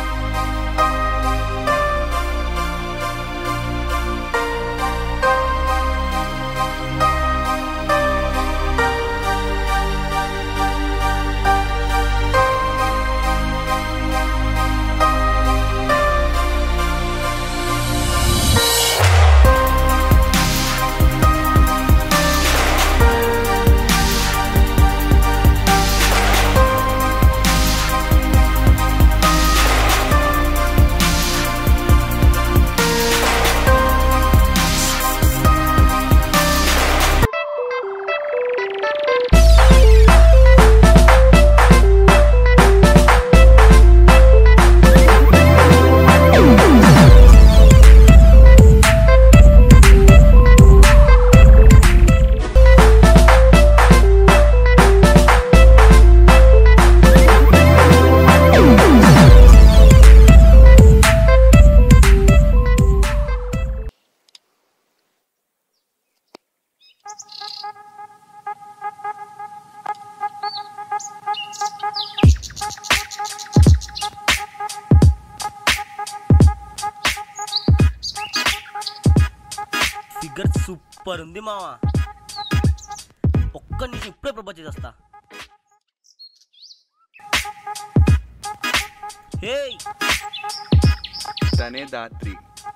Figure super ఉంది మావా ఒక్క నిమిషం ఇప్పుడే ప్రపోజ్ చేసేస్తా హే తనే దాత్రి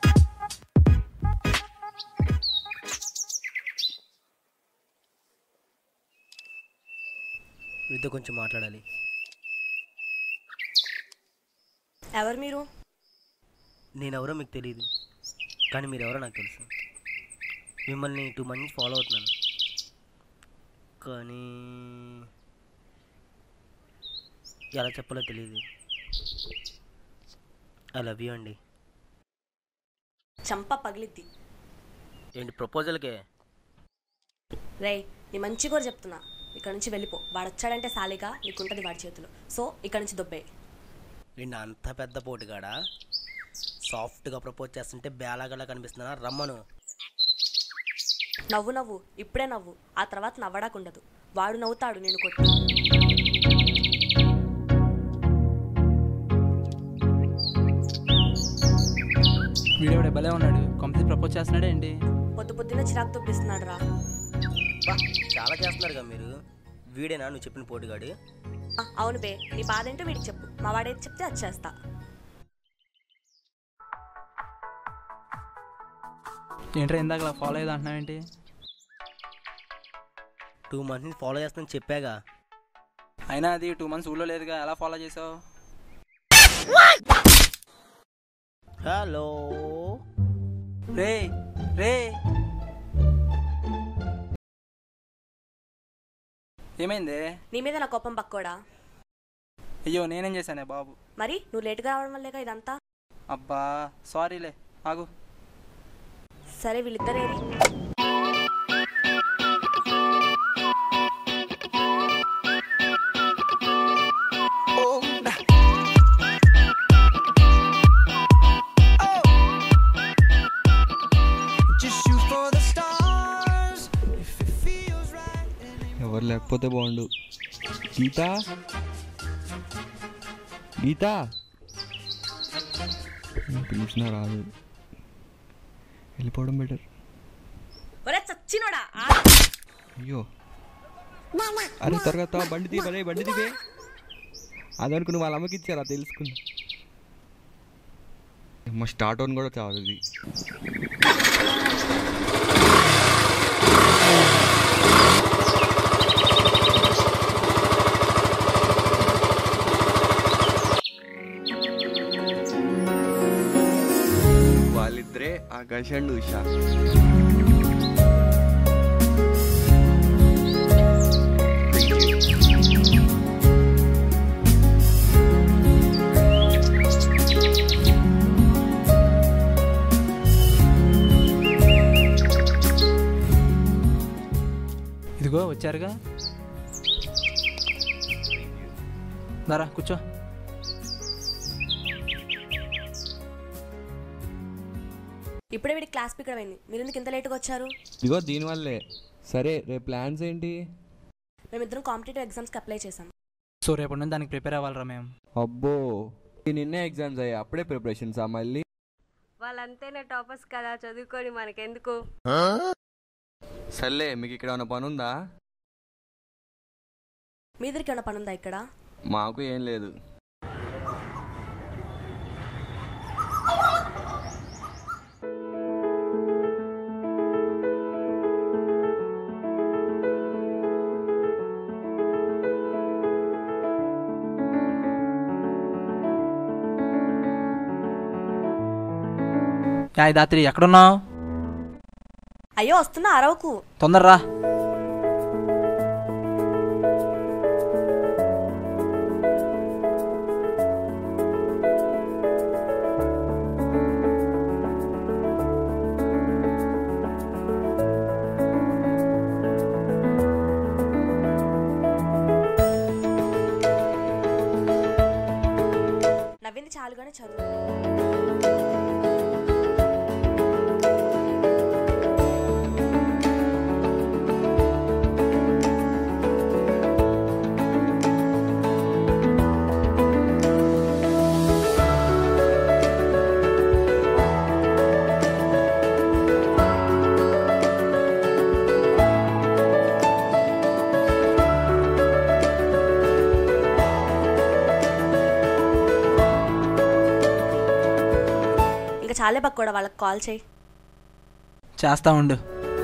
మీతో కొంచెం మాట్లాడాలి ఎవరు మీరు నేనెవరో మీకు తెలియదు కానీ మీరెవరో నాకు తెలుసు మిమ్మల్ని టూ మంత్స్ ఫాలో అవుతున్నాను కానీ ఎలా చెప్పాలో తెలియదు ఐ లవ్ యూ అండి చంప పగిలిద్ది ఏంటి ప్రపోజల్కే రేయ్ నీ మంచి కూడా చెప్తున్నా ఇక్కడ నుంచి వెళ్ళిపో వాడు వచ్చాడంటే సాలిగా నీకుంటది వాడి చేతిలో సో ఇక్కడ నుంచి దొబ్బే వీడిని అంత పెద్ద పోటుగాడా సాఫ్ట్గా ప్రపోజ్ చేస్తుంటే బేలాగలా కనిపిస్తున్నా రమ్మను నవ్వు నవ్వు ఇప్పుడే నవ్వు ఆ తర్వాత నవ్వడాకుండదు వాడు నవ్వుతాడు నేను కొట్టి వీడియో భలే ఉన్నాడు కంప్లీట్ ప్రపోజ్ చేస్తున్నాడే ఏంటి పొద్దు పొద్దున్న చిరాకు దొబ్బిస్తున్నాడు రా బా చాలా చేస్తున్నారుగా మీరు వీడేనా నువ్వు చెప్పిన పోటుగాడు ఆ, అవును బే నీ బాధ ఏంటో వీడికి చెప్పు మా వాడేది చెప్తే అది చేస్తా ఏంట్రా ఇందాక ఫాలో అయ్యేది అంటున్నావు ఏంటి టూ మంత్స్ నుంచి ఫాలో చేస్తానని చెప్పాగా అయినా అది టూ మంత్స్ ఊళ్ళో లేదుగా ఎలా ఫాలో చేసావు హలో రే రే ఏమైంది నీ మీద నా కోపం పక్కోడా అయ్యో నేనేం చేశానే బాబు మరి నువ్వు లేటుగా రావడం వల్లేగా ఇదంతా అబ్బా సారీలే ఆగు సరే వీళ్ళిద్దరేరి Just shoot for the stars if it feels right. ఎవరు లేకపోతే బాగుండు గీత గీత పిలిచినా రాదు వెళ్ళిపోవడం బెటర్ ఒరే చచ్చినోడా ఆ! అయ్యో అరే త్వరగా తో బండి తీ బండి బండి తీవే అదనుకుని వాళ్ళ అమ్మకి ఇచ్చారా తెలుసుకున్నా మా స్టార్ట్ ఆన్ కూడా చాలు ఇది వాళ్ళిద్దరే ఆకాశ్ అండ్ ఉషా ఇదిగో వచ్చారుగా దారా కూర్చో ఇప్పుడే వీడి క్లాస్ పికర్ అయింది మీరు ఎందుకు ఇంత లేటుగా వచ్చారు ఇదిగో దీనివల్లే సరే రేపు ప్లాన్స్ ఏంటి మేమిద్దరం కాంపిటేటివ్ ఎగ్జామ్స్కి అప్లై చేసాం సో రేపటి నుంచి దానికి ప్రిపేర్ అవ్వాలరా మేము అబ్బో నిన్నే ఎగ్జామ్స్ అయ్యాయి అప్పుడే ప్రిపరేషన్సా మళ్ళీ వాళ్ళంతేనే టాపర్స్ కదా చదువుకొని మనకెందుకు సర్లే మీకు ఇక్కడ ఏమైనా పని ఉందా మీ దగ్గరికి ఏమైనా పని ఉందా ఇక్కడ మాకు ఏం లేదు యా దాత్రి ఎక్కడున్నావు అయ్యో వస్తున్నా అరవకు తొందరరా నవ్వింది చాలుగానే చదువు ఇంకా చాలే పక్కోడా వాళ్ళకి కాల్ చేయి చేస్తా ఉండు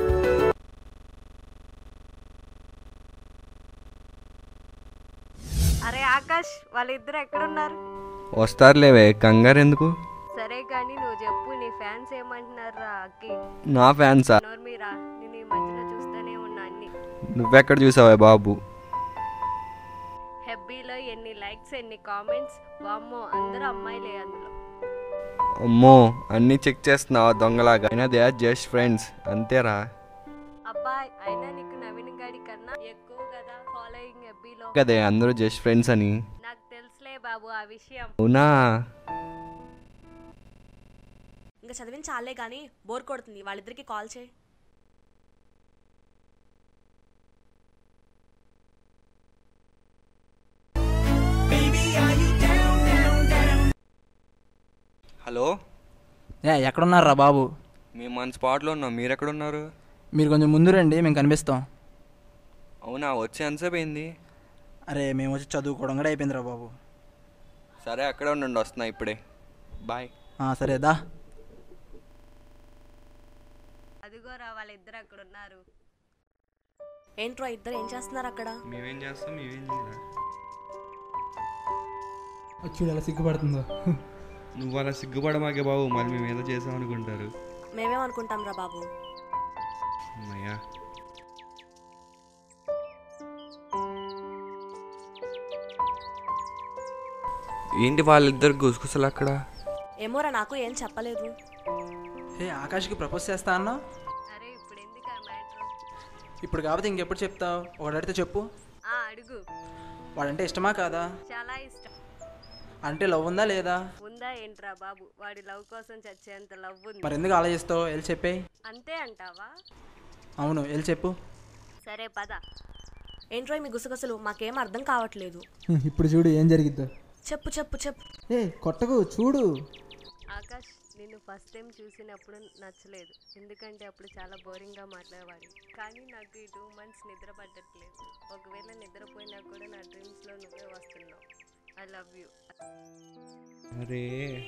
అరే ఆకాష్ వాళ్ళిద్దరు ఎక్కడున్నారు వస్తారులేవే కంగారు ఎందుకు సరే కానీ నువ్వు చెప్పు నీ ఫ్యాన్స్ ఏమంటున్నారా అక్కి నా ఫ్యాన్సా నోర్మీరా నేను ఈ మధ్యన చూస్తూనే ఉన్నా అన్ని నువ్వెక్కడ చూసావే బాబు హెబ్బీలో ఎన్ని లైక్స్ ఎన్ని కామెంట్స్ వామ్మో అందరూ అమ్మాయిలే అందులో అమ్మో అన్నీ చెక్ చేస్తున్నావా దొంగలాగా అయినా దే ఆర్ జస్ట్ ఫ్రెండ్స్ అంతేరా అబ్బాయ్ అయినా నీకు నవీన్ గాడి కన్నా ఎక్కువ కదా ఫాలోయింగ్ హెబ్బీలో కదే అందరూ జస్ట్ ఫ్రెండ్స్ అని నాకు తెలుసులే బాబు ఆ విషయం అవునా ఇంకా చదివిన చాలే కానీ బోర్ కొడుతుంది వాళ్ళిద్దరికి కాల్ చేయి హలో ఏ ఎక్కడున్నారా బాబు మేము మన స్పాట్లో ఉన్నాం మీరు ఎక్కడున్నారు మీరు కొంచెం ముందు రండి మేము కనిపిస్తాం అవునా వచ్చే ఎంతసేపు అయింది అరే మేము వచ్చి చదువుకోవడం కూడా అయిపోయిందిరా బాబు సరే అక్కడే ఉండండి వస్తున్నా ఇప్పుడే బాయ్ ఆ, సరే దా అదిగోరా వాళ్ళిద్దరు అక్కడ ఉన్నారు ఏంట్రో ఇద్దరు ఏం చేస్తున్నారు అక్కడ మేమేం చేస్తాం మేమేం చేయాలి చూడు ఎలా సిగ్గుపడుతుందో నువ్వు అలా సిగ్గుపడమాకే బాబు మళ్ళీ మేము ఏదో చేసాం అనుకుంటారు మేమేమనుకుంటాం రా బాబు అమ్మయ్యా ఏంటి వాళ్ళిద్దరు గుసగుసలు అక్కడ ఏమోరా నాకు ఏం చెప్పలేదు హే ఆకాష్కి ప్రపోజ్ చేస్తా అన్నా అరే ఇప్పుడు ఎందుకు ఆ మ్యాటర్ ఇప్పుడు కాకపోతే ఇంకెప్పుడు చెప్తావు ఒకటి అడిగితే చెప్పు ఆ అడుగు వాడంటే ఇష్టమా కాదా చాలా ఇష్టం అంటే లవ్ ఉందా లేదా ఉందా ఏంట్రా బాబు వాడి లవ్ కోసం చచ్చేంత లవ్ ఉంది మరి ఎందుకు ఆలోచిస్తావు వెళ్ళి చెప్పేయి అంతే అంటావా అవును వెళ్ళి చెప్పు సరే పద ఏంట్రో మీ గుసగుసలు మాకేం అర్థం కావట్లేదు ఇప్పుడు చూడు ఏం జరిగిద్దో చెప్పు చెప్పు చెప్పు ఏ కొట్టకు చూడు ఆకాష్ నిన్ను ఫస్ట్ టైం చూసినప్పుడు నచ్చలేదు ఎందుకంటే అప్పుడు చాలా బోరింగ్గా మాట్లాడేవాడి కానీ నాకు ఈ టూ మంత్స్ నిద్ర పట్టట్లేదు ఒకవేళ నిద్రపోయినా కూడా నా డ్రీమ్స్లో నువ్వే వస్తున్నావు ఐ లవ్ యూ అరే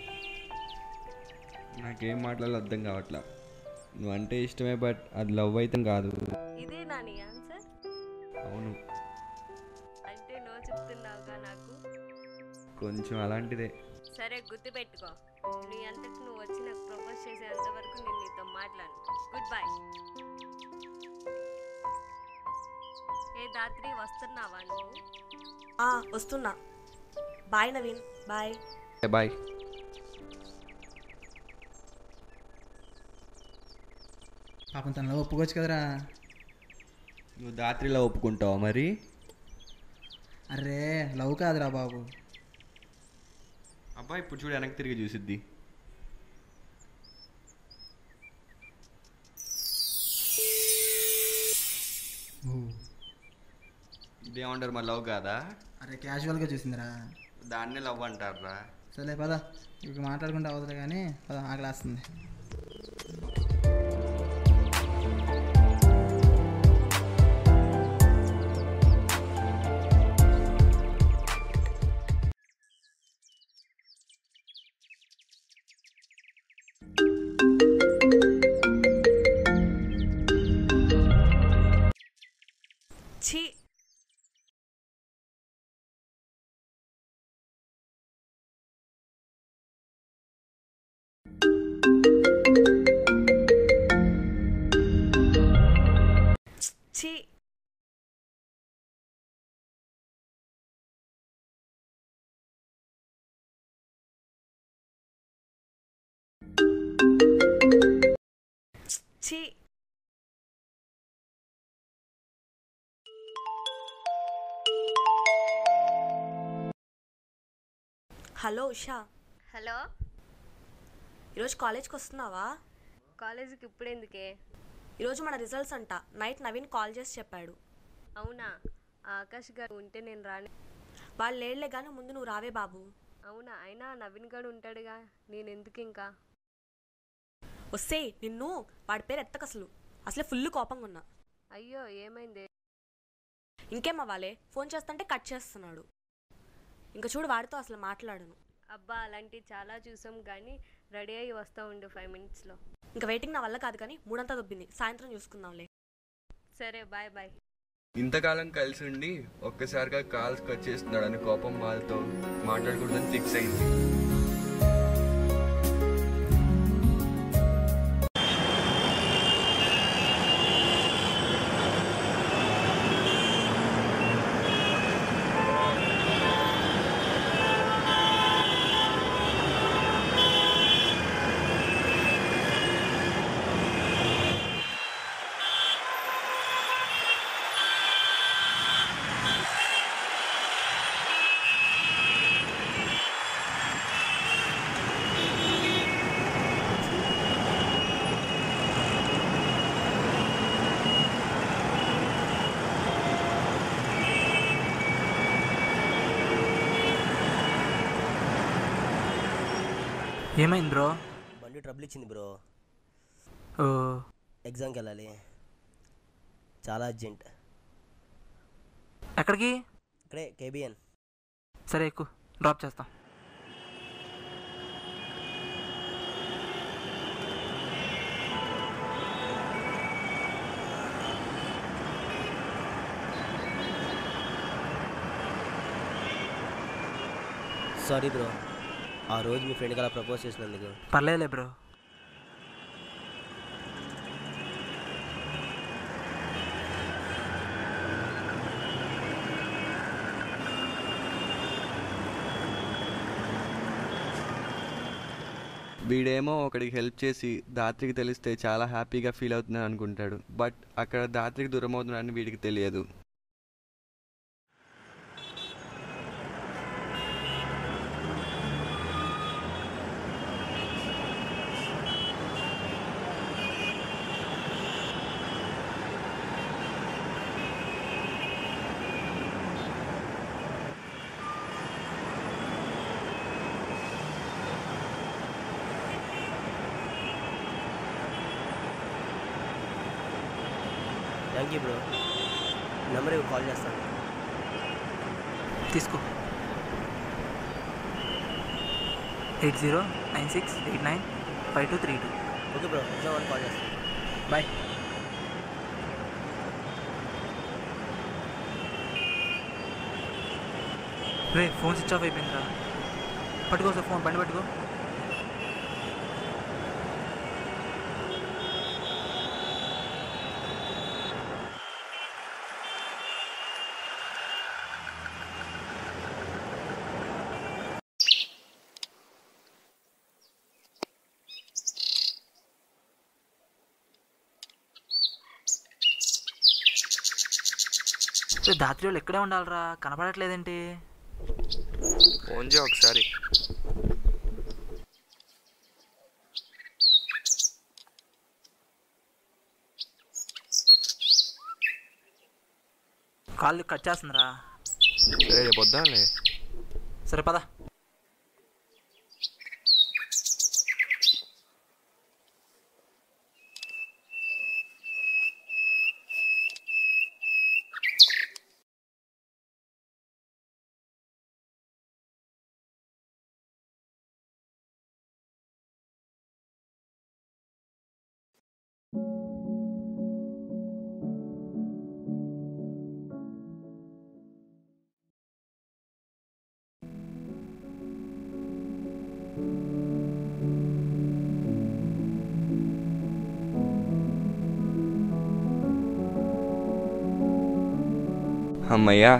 నాకేం మాట్లాడాలో అర్థం కావట్లా నువ్వంటే ఇష్టమే బట్ అది లవ్ అయితే కాదు ఇదే నా నీ ఆన్సర్ అవును అంటే నో చెప్తున్నావుగా నాకు కొంచెం అలాంటిదే సరే గుర్తుపెట్టుకో నీ అంతటి నువ్వు వచ్చి నాకు ప్రపోజ్ చేసేంత వరకు నేను నీతో మాట్లాను గుడ్ బై ఏ దాత్రి వస్తున్నావా నువ్వు ఆ వస్తున్నా బాయ్ నవీన్ బాయ్ బాయ్ పాపం తనలో ఒప్పుకోవచ్చు కదరా నువ్వు దాత్రిలో ఒప్పుకుంటావా మరి అరే లవ్ కాదురా బాబు అబ్బా ఇప్పుడు చూడు వెనక్కి తిరిగి చూసిద్ది ఇదేమంటారు మరి లవ్ కాదా అరే క్యాజువల్గా చూసిందిరా దాన్నే లవ్ అంటారా సరే పద ఇక మాట్లాడుకుంటే అవదులే కానీ పద ఆకలేస్తుంది ఛీ ఛీ ఛీ హలో ఉషా హలో ఈరోజు కాలేజ్కి వస్తున్నావా కాలేజీకి ఇప్పుడెందుకే ఈరోజు మన రిజల్ట్స్ అంట నైట్ నవీన్ కాల్ చేసి చెప్పాడు అవునా ఆ ఆకాష్ గారు ఉంటే నేను రాని వాళ్ళు లేడులే కానీ ముందు నువ్వు రావే బాబు అవునా అయినా నవీన్ గారు ఉంటాడుగా నేను ఎందుకు ఇంకా వస్తే నిన్ను వాడి పేరు ఎత్తకు అసలు అసలే ఫుల్ కోపంగా ఉన్నా అయ్యో ఏమైంది ఇంకేం అవ్వాలే ఫోన్ చేస్తుంటే కట్ చేస్తున్నాడు ఇంకా చూడు వాడితో అసలు మాట్లాడను అబ్బా అలాంటివి చాలా చూసాం కానీ రెడీ అయ్యి వస్తూ ఉండు ఫైవ్ మినిట్స్లో ఇంకా వెయిటింగ్ నా వల్ల కాదు కానీ మూడంతా దొబ్బింది సాయంత్రం చూసుకుందాంలే సరే బాయ్ బాయ్ ఇంతకాలం కలిసి ఉండి ఒక్కసారిగా కాల్స్ కట్ చేస్తున్నాడని కోపం వాళ్ళతో మాట్లాడకూడదని ఫిక్స్ అయింది ఏమైంది బ్రో బండి ట్రబుల్ ఇచ్చింది బ్రో ఓ ఎగ్జామ్కి వెళ్ళాలి చాలా అర్జెంట్ ఎక్కడికి ఇక్కడే కేబిఎన్ సరే ఎక్కువ డ్రాప్ చేస్తాం సారీ బ్రో ఆ రోజు మీ ఫ్రెండ్కి అలా ప్రపోజ్ చేసినందుకు పర్లేదులే బ్రో వీడేమో ఒకడికి హెల్ప్ చేసి దాత్రికి తెలిస్తే చాలా హ్యాపీగా ఫీల్ అవుతుందని అనుకుంటాడు బట్ అక్కడ దాత్రికి దూరం అవుతున్నాడని వీడికి తెలియదు థ్యాంక్ యూ బ్రో నెంబర్ ఇవ్వు కాల్ చేస్తాను తీసుకో eight zero nine six eight nine five two three two okay bro exam అని కాల్ చేస్తాను బాయ్ రే ఫోన్ స్విచ్ ఆఫ్ అయిపోయిందిరా పట్టుకో సార్ ఫోన్ బండి పట్టుకో రే దాత్రి వాళ్ళు ఎక్కడే ఉండాలిరా కనపడట్లేదేంటి ఫోన్ చేయి ఒకసారి కాళ్ళు కట్ చేస్తుందిరా సరే రేపు వద్దాంలే సరే పద అమ్మయ్యా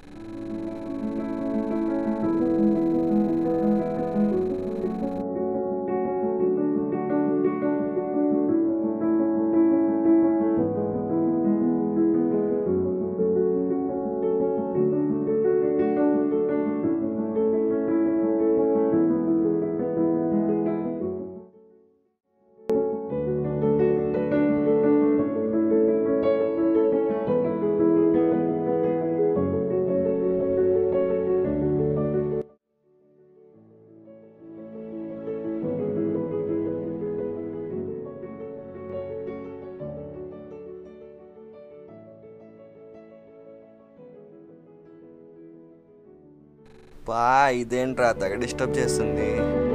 పా ఇదేంట్రా తెగ డిస్టర్బ్ చేస్తుంది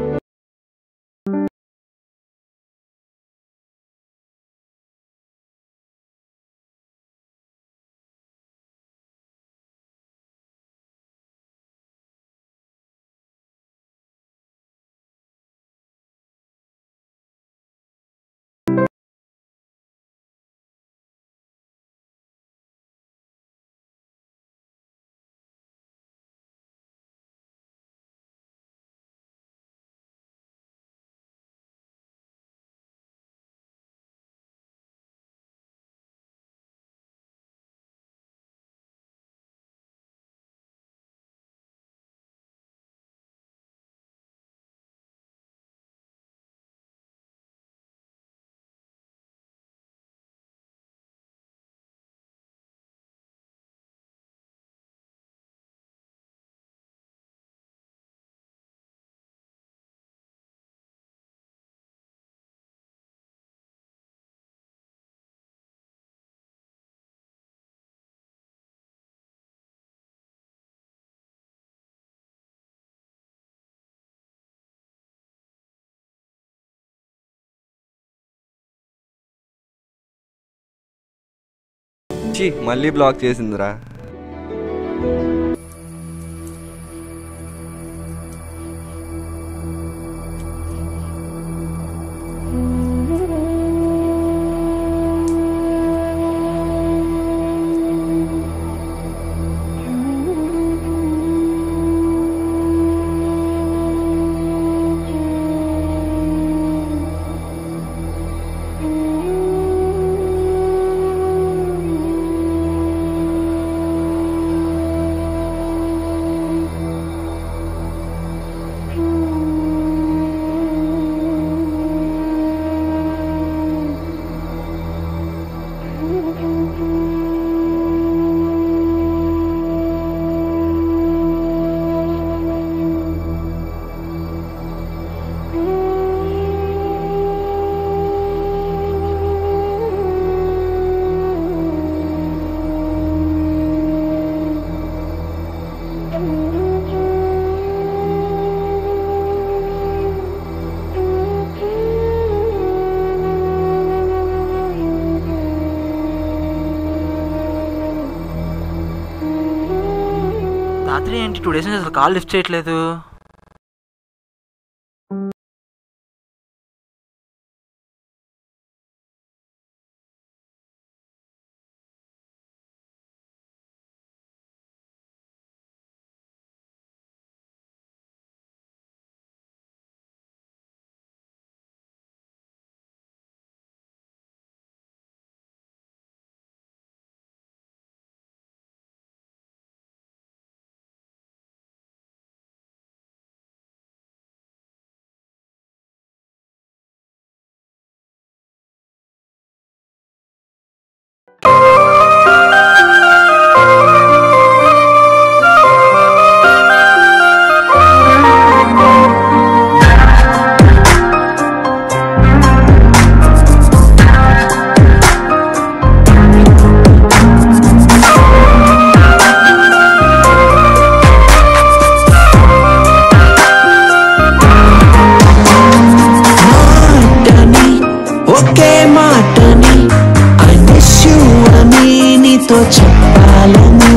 ఛీ మళ్ళీ బ్లాక్ చేసిందిరా రాత్రి ఏంటి టూ డేస్ నుంచి అసలు కాల్ లిఫ్ట్ చేయట్లేదు మాటని ఒకే మాటని ఐ మిస్ యూ అని నీతో చెప్పాలని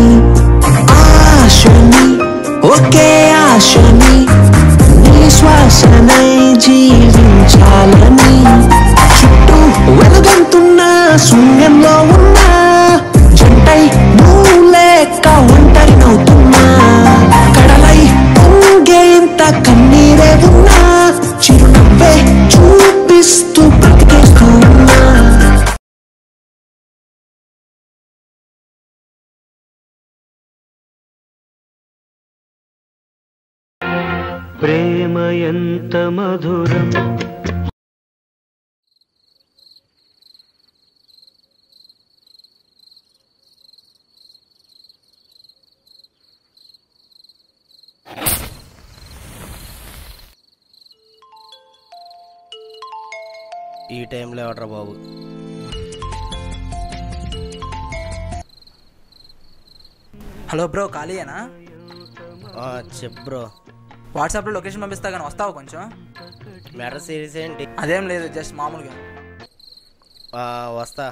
ఆశని ఒకే ఆశని నీ శ్వాసనై జీవించాలని చుట్టూ వెలుగంతున్న శూన్యంలో ఉన్న జంటై నువ్వు లేక ప్రేమ ఎంత మధురం ఈ టైంలో ఎవడరా బాబు హలో బ్రో ఖాళీయేనా ఆ, చెప్పు బ్రో వాట్సాప్లో లొకేషన్ పంపిస్తా కానీ వస్తావు కొంచెం మ్యాటర్ సిరీస్ ఏంటి అదేం లేదు జస్ట్ మామూలుగా ఆ, వస్తా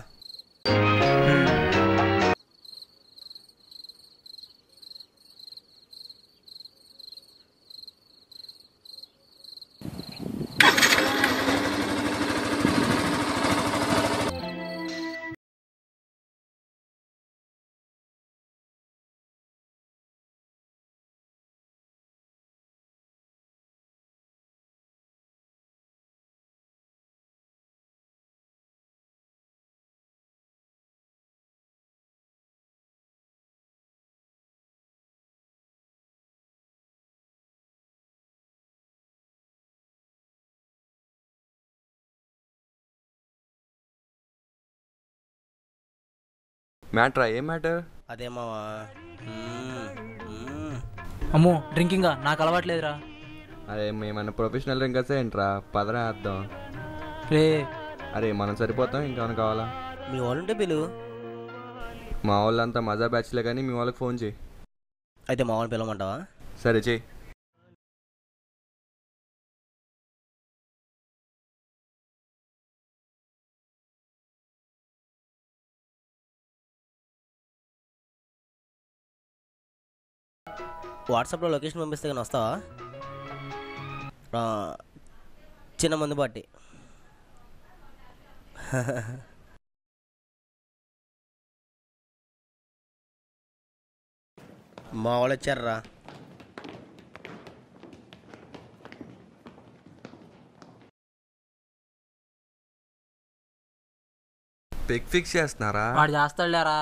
మ్యాటరా ఏం మ్యాటర్ అదే మావా మ్మ్, మ్మ్. అమ్మో డ్రింకింగా నాకు అలవాట్లేదురా అరే మేమన్నా ప్రొఫెషనల్ డ్రింకర్స్ ఏంట్రా పదరా వేద్దాం రే అరే మనం సరిపోతాం ఇంకేమైనా కావాలా మీ వాళ్ళుంటే పిలువు మా వాళ్ళంతా మజా బ్యాచ్లే కానీ మీ వాళ్ళకి ఫోన్ చేయి అయితే మా వాళ్ళని పిలవమంటావా సరే చేయి వాట్సాప్లో లొకేషన్ పంపిస్తే కానీ వస్తావా ఆ, చిన్న మందు పార్టీ మా వాళ్ళు వచ్చారా పిక్ ఫిక్స్ చేస్తున్నారా వాడు చేస్తాడులేరా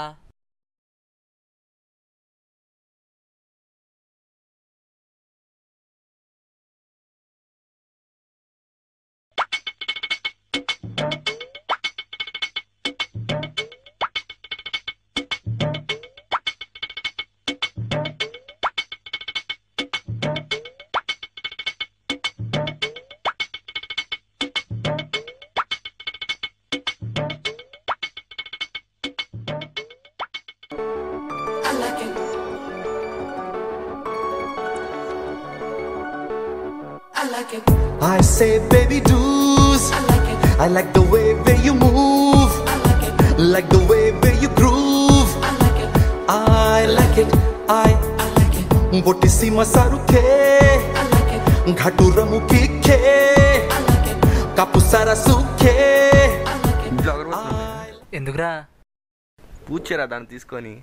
I say, baby, do's. I like it. I like the way where you move. I like it. Like the way where you groove. I like it. I like it. I, I like it. Boti sima saruke. I like it. Ghatu ramu kike. I like it. Kapu sara suke. ఇంట్లో అగరబత్తులు ఉన్నాయి. ఎందుకురా పూజ చేయరా దాన్ని తీసుకొని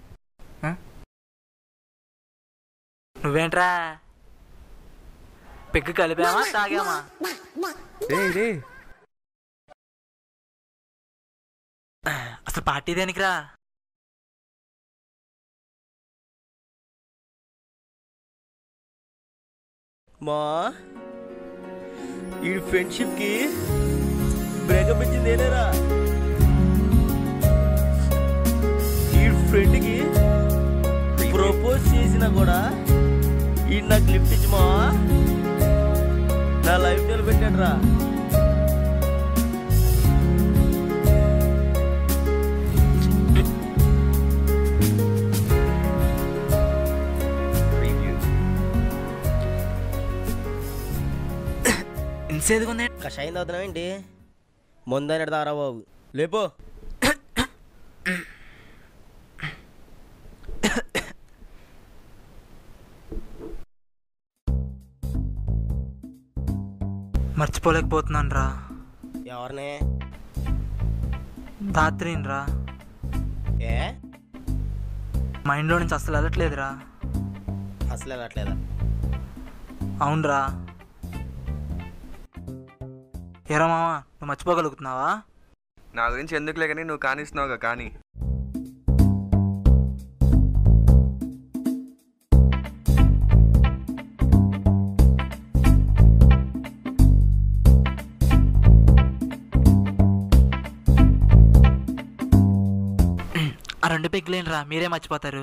నువ్వేంట్రా peg కలిపామా తాగామా రే రే అసలు party దేనికిరా మా ఈ ఫ్రెండ్షిప్కి బ్రేకప్ ఇచ్చింది ఏలేరా ఈ ఫ్రెండ్కి ప్రపోజ్ చేసినా కూడా ఈ నాకు లిఫ్ట్ ఇచ్చి మా నా లైఫ్ నిలబెట్టాడు రా ఇన్సేదిగా ఉంది కషాయం తాగుతున్నావు ఏంటి ముందని తారా బాబు లేపో మర్చిపోలేకపోతున్నాను రా ఎవరిని రాత్రిని రా ఏ మైండ్లో నుంచి అసలు వెళ్ళట్లేదురా అసలు వెళ్ళట్లేదా అవునరా ఏరా మావా నువ్వు మర్చిపోగలుగుతున్నావా నా గురించి ఎందుకులే కానీ నువ్వు కానిస్తున్నావుగా కానీ ఆ రెండు పెగ్గులేంట్రా మీరే మర్చిపోతారు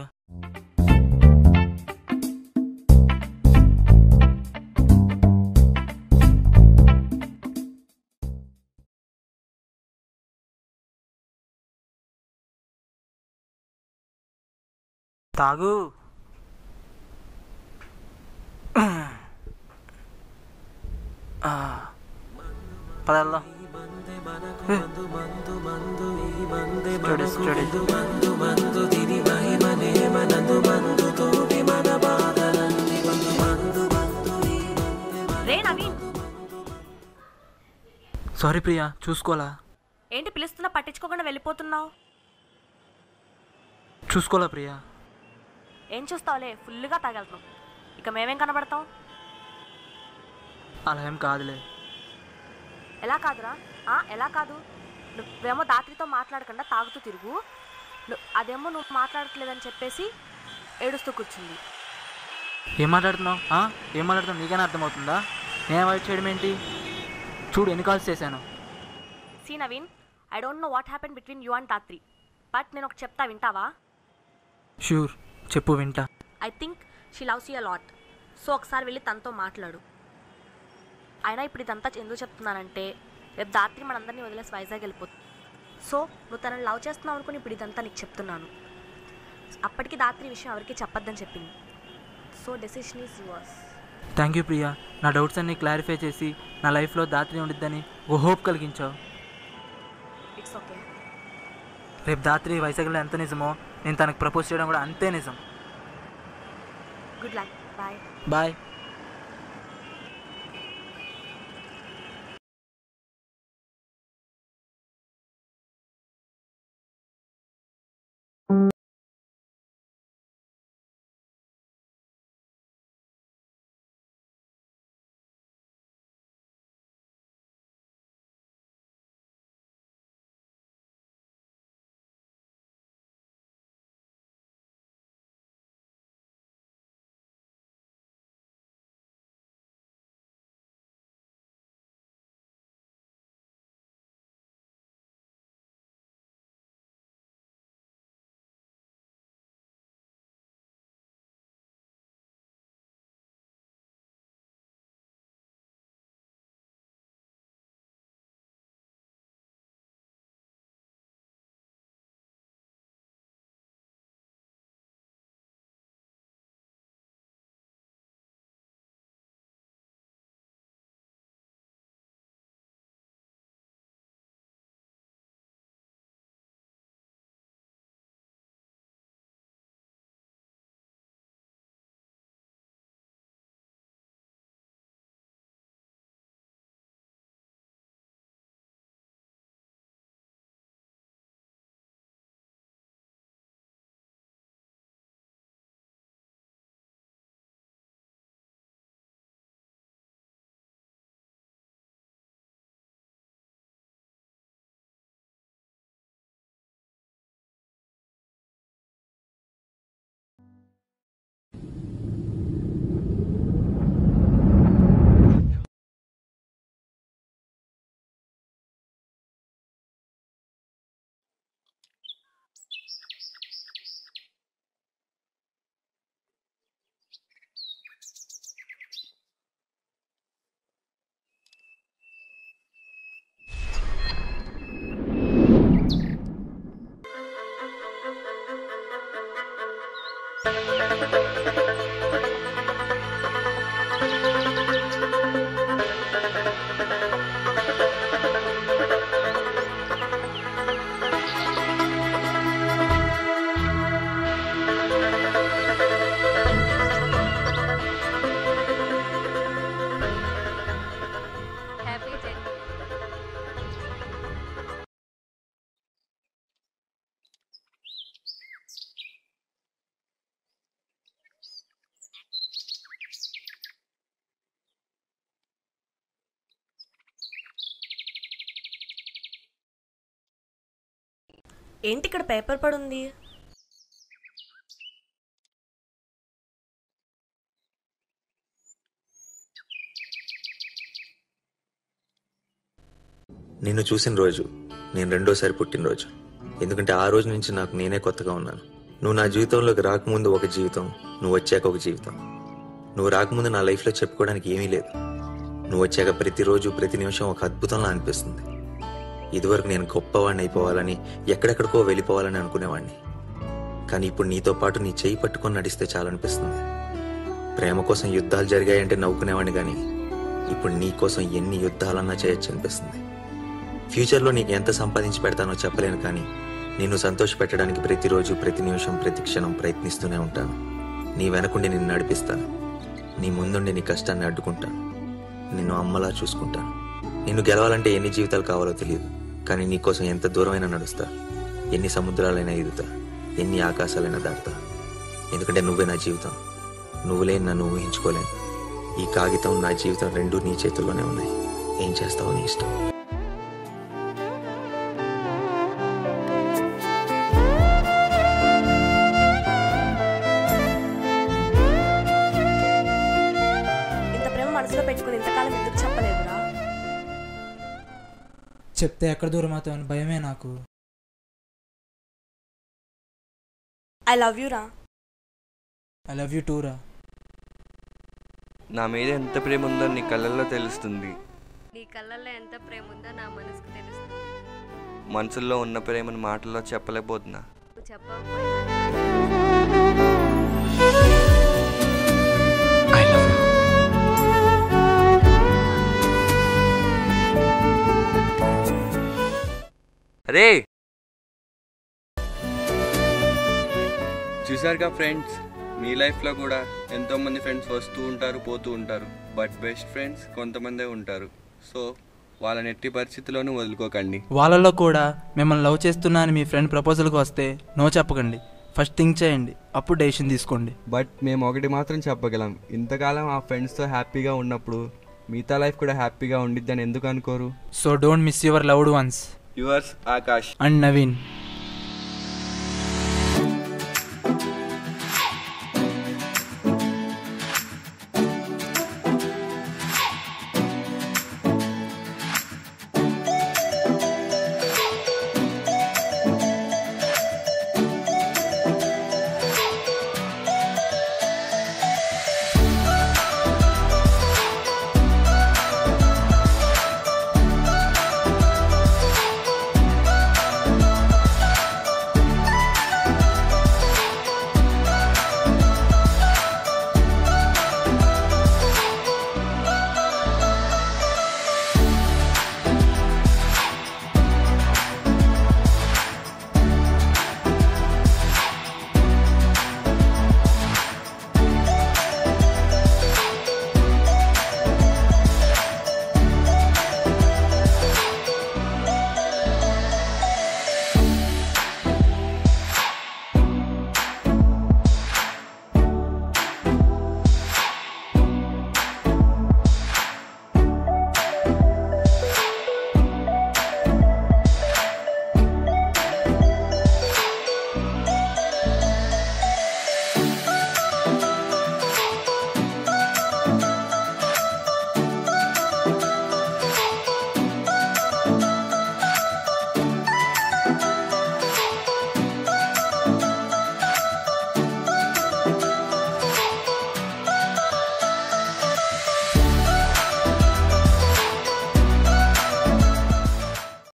తాగు ఆ. పద వెళ్దాం స్టడీ స్టడీ రే నవీన్ సారీ ప్రియా చూసుకోలా ఏంటి పిలుస్తున్నా పట్టించుకోకుండా వెళ్ళిపోతున్నావు చూసుకోలా ప్రియా ఏం చూస్తావులే ఫుల్గా తాగెళ్తాం ఇక మేమేం కనబడతాం అలా ఏం కాదులే ఎలా కాదురా ఆ, ఎలా కాదు నువ్వేమో దాత్రితో మాట్లాడకుండా తాగుతూ తిరుగు ను- అదేమో నువ్వు మాట్లాడట్లేదని చెప్పేసి ఏడుస్తూ కూర్చుంది ఏం మాట్లాడుతున్నావు ఆ? ఏం మాట్లాడుతున్నావు నీకైనా అర్థమవుతుందా నేను అవాయిడ్ చేయడం ఏంటి చూడు ఎన్ని కాల్స్ చేశాను see Naveen I don't know what happen between you and Dhatri but నేను ఒక చెప్తా వింటావా షూర్ చెప్పు వింటా I think she loves you lot so ఒకసారి వెళ్ళి తనతో మాట్లాడు అయినా ఇప్పుడు ఇదంతా ఎందుకు చెప్తున్నానంటే రేపు దాత్రి మనందరినీ వదిలేసి వైజాగ్ వెళ్ళిపోతుంది సో నువ్వు తనని లవ్ చేస్తున్నావు అనుకుని ఇప్పుడు ఇదంతా నీకు చెప్తున్నాను అప్పటికి దాత్రి విషయం ఎవరికి చెప్పొద్దని చెప్పింది so decision is yours thank you Priya నా డౌట్స్ అన్ని క్లారిఫై చేసి నా లైఫ్లో దాత్రి ఉండిద్దని ఓ హోప్ కలిగించావు ఇట్స్ ఓకే రేపు దాత్రి వైజాగ్లో ఎంత నిజమో నేను తనకు ప్రపోజ్ చేయడం కూడా అంతే నిజం good luck bye bye happy journey ఏంటి ఇక్కడ పేపర్ పడి ఉంది నిన్ను చూసిన రోజు నేను రెండోసారి పుట్టినరోజు ఎందుకంటే ఆ రోజు నుంచి నాకు నేనే కొత్తగా ఉన్నాను నువ్వు నా జీవితంలోకి రాకముందు ఒక జీవితం నువ్వు వచ్చాక ఒక జీవితం నువ్వు రాకముందు నా లైఫ్లో చెప్పుకోవడానికి ఏమీ లేదు నువ్వు వచ్చాక ప్రతిరోజు ప్రతి నిమిషం ఒక అద్భుతంలా అనిపిస్తుంది ఇదివరకు నేను గొప్పవాడిని అయిపోవాలని ఎక్కడెక్కడికో వెళ్ళిపోవాలని అనుకునేవాడిని కానీ ఇప్పుడు నీతో పాటు నీ చేయి పట్టుకొని నడిస్తే చాలనిపిస్తుంది ప్రేమ కోసం యుద్ధాలు జరిగాయంటే నవ్వుకునేవాడిని కానీ ఇప్పుడు నీ కోసం ఎన్ని యుద్ధాలన్నా చేయొచ్చు అనిపిస్తుంది ఫ్యూచర్లో నీకు ఎంత సంపాదించి పెడతానో చెప్పలేను కానీ నిన్ను సంతోష పెట్టడానికి ప్రతిరోజు ప్రతి నిమిషం ప్రతి క్షణం ప్రయత్నిస్తూనే ఉంటాను నీ వెనకుండి నిన్ను నడిపిస్తాను నీ ముందుండి నీ కష్టాన్ని అడ్డుకుంటాను నిన్ను అమ్మలా చూసుకుంటాను నిన్ను గెలవాలంటే ఎన్ని జీవితాలు కావాలో తెలియదు కానీ నీకోసం ఎంత దూరమైనా నడుస్తా ఎన్ని సముద్రాలైనా ఎదుగుతా ఎన్ని ఆకాశాలైనా దాటుతా ఎందుకంటే నువ్వే నా జీవితం నువ్వు లేని నన్ను ఊహించుకోలేను ఈ కాగితం నా జీవితం రెండూ నీ చేతుల్లోనే ఉన్నాయి ఏం చేస్తావో నీ ఇష్టం ఇంత ప్రేమ మనసులో పెట్టుకుని ఇంతకాలం ఎందుకు చెప్పలేదురా చెప్తే ఎక్కడ దూరం అవుతామని భయమే నాకు ఐ లవ్ యూ రా ఐ లవ్ యూ టూరా నా మీద ఎంత ప్రేమ ఉందో నీ కళ్ళల్లో తెలుస్తుంది నీ కళ్ళల్లో ఎంత ప్రేమ ఉందో నా మనసుకు తెలుస్తుంది మనసుల్లో ఉన్న ప్రేమను మాటల్లో చెప్పలేకపోతున్నా నువ్వు చెప్పకపోయినా అరే చూసారుగా ఫ్రెండ్స్ మీ లైఫ్లో కూడా ఎంతోమంది ఫ్రెండ్స్ వస్తూ ఉంటారు పోతూ ఉంటారు బట్ బెస్ట్ ఫ్రెండ్స్ కొంతమందే ఉంటారు సో వాళ్ళని ఎట్టి పరిస్థితుల్లోనూ వదులుకోకండి వాళ్ళలో కూడా మిమ్మల్ని లవ్ చేస్తున్నా అని మీ ఫ్రెండ్ ప్రపోజల్కి వస్తే నో చెప్పకండి ఫస్ట్ థింక్ చేయండి అప్పుడు డెసిషన్ తీసుకోండి బట్ మేము ఒకటి మాత్రం చెప్పగలం ఇంతకాలం ఆ ఫ్రెండ్స్తో హ్యాపీగా ఉన్నప్పుడు మిగతా లైఫ్ కూడా హ్యాపీగా ఉండిద్దని ఎందుకు అనుకోరు so don't miss your loved ones yours Akash and Naveen